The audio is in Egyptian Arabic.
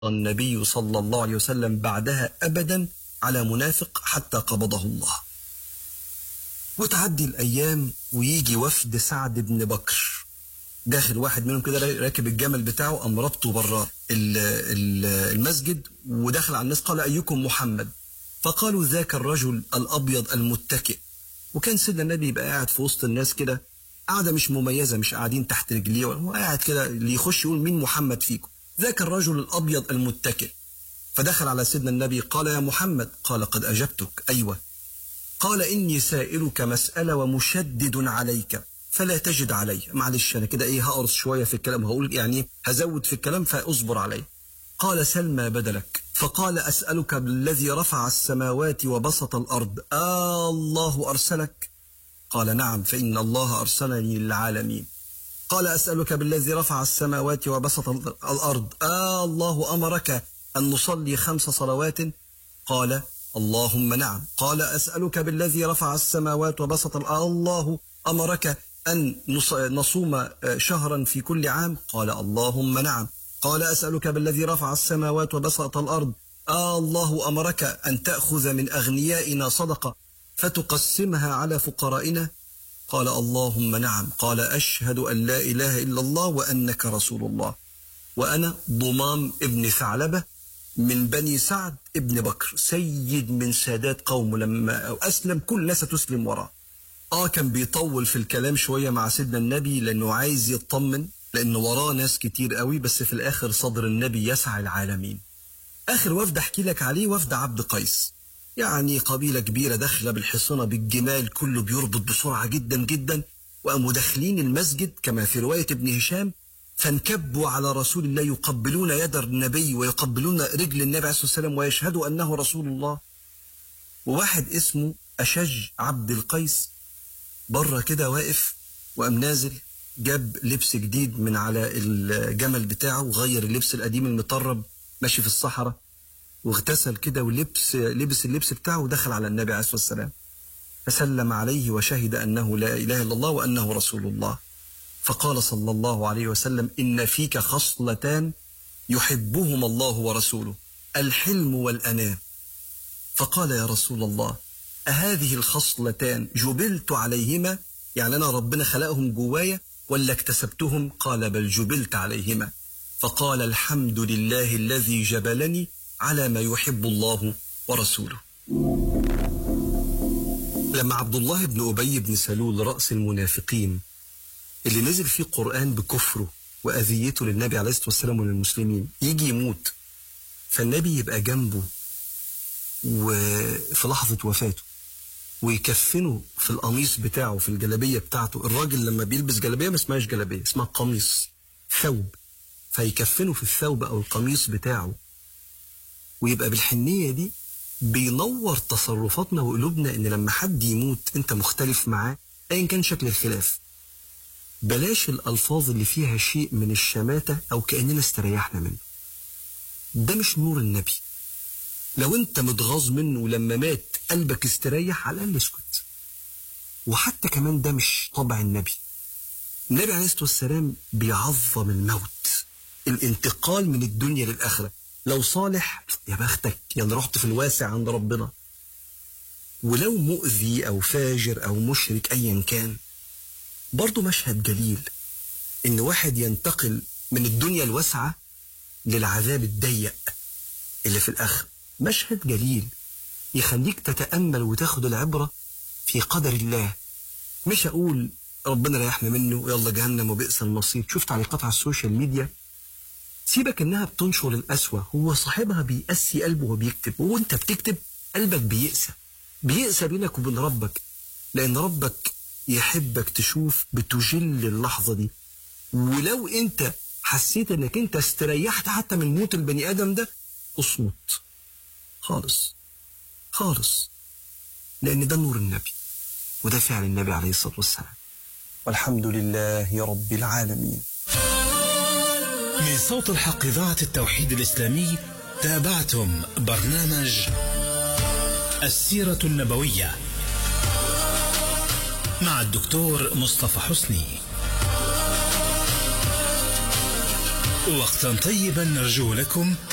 النبي صلى الله عليه وسلم بعدها أبدا على منافق حتى قبضه الله وتعدي الأيام ويجي وفد سعد بن بكر داخل واحد منهم كده راكب الجمل بتاعه قام ربطه بره المسجد ودخل على الناس قال أيكم محمد فقالوا ذاك الرجل الأبيض المتكئ وكان سيدنا النبي يبقى قاعد في وسط الناس كده قاعدة مش مميزة مش قاعدين تحت رجليه هو قاعد كده اللي يخش يقول مين محمد فيكم ذاك الرجل الأبيض المتكئ فدخل على سيدنا النبي قال يا محمد قال قد أجبتك أيوة قال إني سائلك مسألة ومشدد عليك فلا تجد علي معلش أنا كده إيه هقرص شوية في الكلام هقول يعني هزود في الكلام فاصبر علي قال سل ما بدلك فقال أسألك بالذي رفع السماوات وبسط الأرض آه الله أرسلك قال نعم فإن الله أرسلني للعالمين قال أسألك بالذي رفع السماوات وبسط الأرض آه الله أمرك أن نصلي خمس صلوات قال اللهم نعم قال أسألك بالذي رفع السماوات وبسط الأرض الله أمرك أن نصوم شهرا في كل عام قال اللهم نعم قال أسألك بالذي رفع السماوات وبسط الأرض آه الله أمرك أن تأخذ من أغنيائنا صدقة فتقسمها على فقرائنا قال اللهم نعم قال أشهد أن لا إله إلا الله وأنك رسول الله وأنا ضمام ابن ثعلبة من بني سعد ابن بكر سيد من سادات قومه لما أسلم كل الناس تسلم وراه آه كان بيطول في الكلام شوية مع سيدنا النبي لأنه عايز يطمن لأنه وراه ناس كتير قوي بس في الآخر صدر النبي يسعى العالمين آخر وفد أحكي لك عليه وفد عبد قيس يعني قبيلة كبيرة داخلة بالحصنة بالجمال كله بيربط بسرعة جدا جدا وقاموا داخلين المسجد كما في رواية ابن هشام فانكبوا على رسول الله يقبلون يد النبي ويقبلون رجل النبي عليه الصلاة والسلام ويشهدوا أنه رسول الله وواحد اسمه أشج عبد القيس بره كده واقف وقام نازل جاب لبس جديد من على الجمل بتاعه وغير اللبس القديم المطرب ماشي في الصحراء واغتسل كده ولبس لبس اللبس بتاعه ودخل على النبي عليه الصلاه والسلام فسلم عليه وشهد انه لا اله الا الله وانه رسول الله فقال صلى الله عليه وسلم ان فيك خصلتان يحبهما الله ورسوله الحلم والانام فقال يا رسول الله أهذه الخصلتان جبلت عليهما يعني أنا ربنا خلقهم جوايا ولا اكتسبتهم قال بل جبلت عليهما فقال الحمد لله الذي جبلني على ما يحب الله ورسوله لما عبد الله بن أبي بن سلول رأس المنافقين اللي نزل فيه قرآن بكفره وأذيته للنبي عليه الصلاة والسلام وللمسلمين يجي يموت فالنبي يبقى جنبه وفي لحظة وفاته ويكفنه في القميص بتاعه في الجلابية بتاعته الراجل لما بيلبس جلابية ما اسمهاش جلابية اسمها قميص ثوب فيكفنه في الثوب أو القميص بتاعه ويبقى بالحنية دي بينور تصرفاتنا وقلوبنا ان لما حد يموت انت مختلف معاه ايا كان شكل الخلاف بلاش الالفاظ اللي فيها شيء من الشماتة او كأننا استريحنا منه ده مش نور النبي لو انت متغاظ منه ولما مات قلبك استريح على الاقل اسكت وحتى كمان ده مش طبع النبي النبي عليه الصلاه والسلام بيعظم الموت الانتقال من الدنيا للاخره لو صالح يا بختك يلا رحت في الواسع عند ربنا ولو مؤذي او فاجر او مشرك ايا كان برضه مشهد جليل ان واحد ينتقل من الدنيا الواسعه للعذاب الضيق اللي في الاخر مشهد جليل يخليك تتامل وتاخد العبره في قدر الله مش اقول ربنا ريحنا منه يلا جهنم وبئس المصير شوف تعليقات على السوشيال ميديا سيبك انها بتنشر القسوة هو صاحبها بيقسي قلبه وبيكتب وانت بتكتب قلبك بيقسى بيقسى بينك وبين ربك لان ربك يحبك تشوف بتجل اللحظة دي ولو انت حسيت انك انت استريحت حتى من موت البني ادم ده اصمت خالص خالص لان ده نور النبي وده فعل النبي عليه الصلاة والسلام والحمد لله رب العالمين من صوت الحق إذاعة التوحيد الإسلامي تابعتم برنامج السيرة النبوية مع الدكتور مصطفى حسني وقتا طيبا نرجو لكم